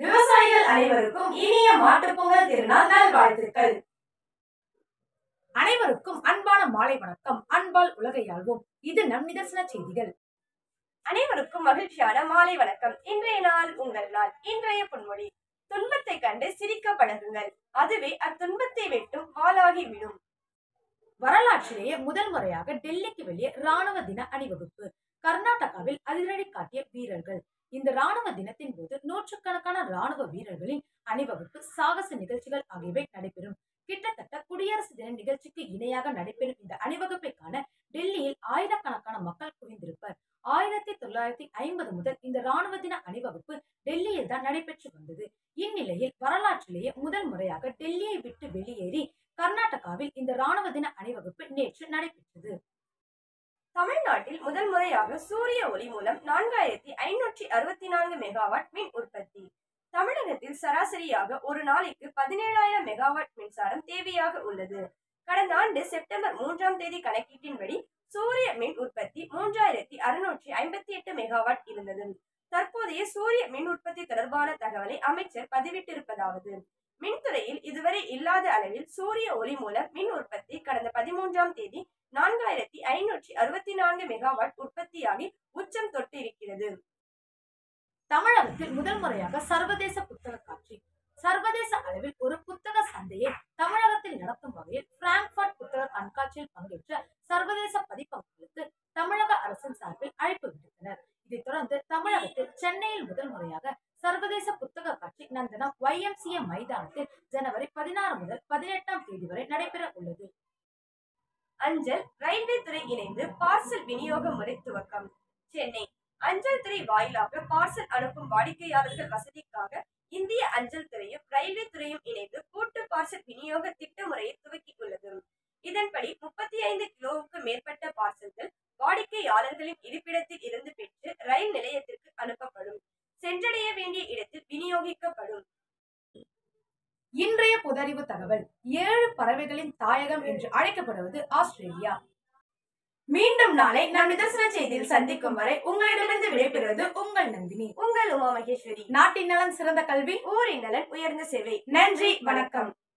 விவசாயிகள் அனைவருக்கும் இனிய மாட்டுப் பொங்கல் திருநாள் நல்வாழ்த்துக்கள் அனைவருக்கும் அன்பான மாலை வணக்கம் அன்பால் உலகை ஆள்வோம் இது நம் நிதர்சன செய்திகள் அனைவருக்கும் மகிழ்ச்சியான மாலை வணக்கம் இன்றைய நாள் உங்கள் நாள் இன்றைய பொன்மொழி துன்பத்தை கண்டு சிரிக்க பழகுங்கள் அதுவே அத்துன்பத்தை வெட்டும் வாளாகி விடும் வரலாற்றிலேயே முதல் முறையாக டெல்லிக்கு வெளியே ராணுவ தின அணிவகுப்பு கர்நாடகாவில் அதிரடி காட்டிய வீரர்கள் இந்த ராணுவ தினத்தின் போது நூற்றுக்கணக்கான ராணுவ வீரர்களின் அணிவகுப்பு சாகச நிகழ்ச்சிகள் ஆகியவை நடைபெறும் கிட்டத்தட்ட குடியரசு தின நிகழ்ச்சிக்கு இணையாக நடைபெறும் இந்த அணிவகுப்பை காண டெல்லியில் ஆயிரக்கணக்கான மக்கள் குவிந்திருப்பர் ஆயிரத்தி தொள்ளாயிரத்தி ஐம்பது முதல் இந்த ராணுவ தின அணிவகுப்பு டெல்லியில் தான் நடைபெற்று வந்தது இந்நிலையில் வரலாற்றிலேயே முதல் முறையாக டெல்லியை விட்டு வெளியேறி கர்நாடகாவில் இந்த ராணுவ தின அணிவகுப்பு நேற்று நடைபெற்றது தமிழ்நாட்டில் முதல் முறையாக சூரிய ஒளி மூலம் நான்காயிரத்தி ஐநூற்றி அறுபத்தி நான்கு மெகாவாட் மின் உற்பத்தி தமிழகத்தில் சராசரியாக ஒரு நாளைக்கு பதினேழாயிரம் மெகாவாட் மின்சாரம் தேவையாக உள்ளது கடந்த ஆண்டு செப்டம்பர் மூன்றாம் தேதி கணக்கீட்டின்படி சூரிய மின் உற்பத்தி மூன்றாயிரத்தி அறுநூற்றி ஐம்பத்தி எட்டு மெகாவாட் இருந்தது தற்போதைய சூரிய மின் உற்பத்தி தொடர்பான தகவலை அமைச்சர் பதிவிட்டிருப்பதாவது மின்துறையில் இதுவரை இல்லாத அளவில் சூரிய ஒளி மூலம் மின் உற்பத்தி கடந்த பதிமூன்றாம் தேதி நான்காயிரத்தி ஐநூற்றி அறுபத்தி நான்கு மெகாவாட் உற்பத்தியாகி உச்சம் தொட்டு இருக்கிறது தமிழகத்தில் முதல் முறையாக சர்வதேச புத்தக காட்சி சர்வதேச அளவில் ஒரு புத்தக சந்தையை தமிழகத்தில் நடத்தும் வகையில் பிராங்க்பர்ட் புத்தக கண்காட்சியில் பங்கேற்ற சர்வதேச பதிப்பகங்களுக்கு தமிழக அரசின் சார்பில் அழைப்பு விடுத்தனர் இதைத் தொடர்ந்து தமிழகத்தில் சென்னையில் முதல் முறையாக சர்வதேச புத்தக காட்சி நந்தனம் YMCA மைதானத்தில் ஜனவரி பதினாறு முதல் பதினெட்டாம் தேதி வரை நடைபெற உள்ளது அஞ்சல் ரயில்வே துறை இணைந்து பார்சல் விநியோக முறை துவக்கம் சென்னை அஞ்சல் துறை வாயிலாக பார்சல் அனுப்பும் வாடிக்கையாளர்கள் வசதிக்காக இந்திய அஞ்சல் துறையும் ரயில்வே துறையும் இணைந்து கூட்டு பார்சல் விநியோக திட்ட முறையை துவக்கியுள்ளது இதன்படி முப்பத்தி ஐந்து கிலோவுக்கு மேற்பட்ட பார்சல்கள் வாடிக்கையாளர்களின் இருப்பிடத்தில் இருந்து பெற்று ரயில் நிலையத்திற்கு அனுப்பப்படும் சென்றடைய வேண்டிய இடத்தில் விநியோகிக்கப்படும் இன்றைய பொதறிவு தகவல் ஏழு பறவைகளின் தாயகம் என்று அழைக்கப்படுவது ஆஸ்திரேலியா மீண்டும் நாளை நம் நிதர்சன செய்தியில் சந்திக்கும் வரை உங்களிடமிருந்து விடைபெறுவது உங்கள் நந்தினி உங்கள் உமா மகேஸ்வரி நாட்டின் நலன் சிறந்த கல்வி ஊரின் நலன் உயர்ந்த சேவை நன்றி வணக்கம்